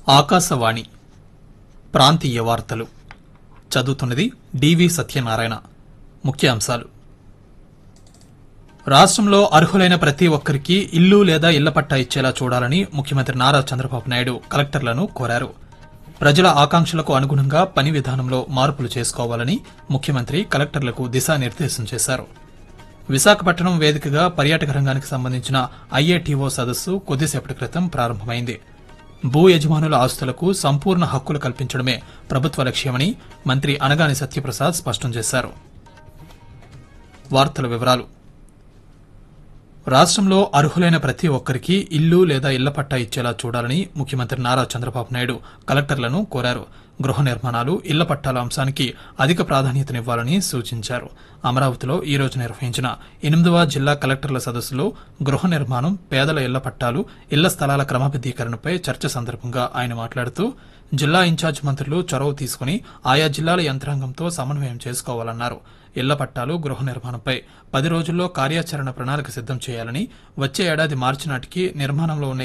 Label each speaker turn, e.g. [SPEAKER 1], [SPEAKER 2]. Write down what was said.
[SPEAKER 1] ఆకాశవాణి ప్రాంతీయ వార్తలు చదువుతున్నది డివి సత్యనారాయణ ముఖ్యాంశాలు రాష్ట్రంలో అర్హులైన ప్రతి ఒక్కరికి ఇల్లు లేదా ఇళ్ల పట్టా ఇచ్చేలా చూడాలని ముఖ్యమంత్రి నారా చంద్రబాబు నాయుడు కలెక్టర్లను కోరారు ప్రజల ఆకాంక్షలకు అనుగుణంగా పని విధానంలో మార్పులు చేసుకోవాలని ముఖ్యమంత్రి కలెక్టర్లకు దిశానిర్దేశం చేశారు విశాఖపట్నం వేదికగా పర్యాటక రంగానికి సంబంధించిన ఐఏటీఓ సదస్సు కొద్దిసేపటి క్రితం ప్రారంభమైంది భూ యజమానుల ఆస్తులకు సంపూర్ణ హక్కులు కల్పించడమే ప్రభుత్వ లక్ష్యమని మంత్రి అనగాని సత్యప్రసాద్ స్పష్టం చేశారు వార్తల వివరాలు రాష్ట్రంలో అర్హులైన ప్రతి ఒక్కరికి ఇల్లు లేదా ఇళ్ల పట్టా ఇచ్చేలా చూడాలని ముఖ్యమంత్రి నారా చంద్రబాబు నాయుడు కలెక్టర్లను కోరారు గృహ నిర్మాణాలు ఇళ్ల పట్టాల అంశానికి అధిక ప్రాధాన్యతనివ్వాలని సూచించారు అమరావతిలో ఈ రోజు నిర్వహించిన ఎనిమిదవ జిల్లా కలెక్టర్ల సదస్సులో గృహ నిర్మాణం పేదల ఇళ్ల పట్టాలు ఇళ్ల స్థలాల క్రమబద్దీకరణపై చర్చ సందర్భంగా ఆయన మాట్లాడుతూ జిల్లా ఇన్ఛార్జ్ మంత్రులు చొరవ తీసుకుని ఆయా జిల్లాల యంత్రాంగంతో సమన్వయం చేసుకోవాలన్నారు ఇళ్ల పట్టాలు గృహ నిర్మాణంపై పది రోజుల్లో కార్యాచరణ ప్రణాళిక సిద్దం చేయాలని వచ్చే ఏడాది మార్చి నాటికి నిర్మాణంలో ఉన్న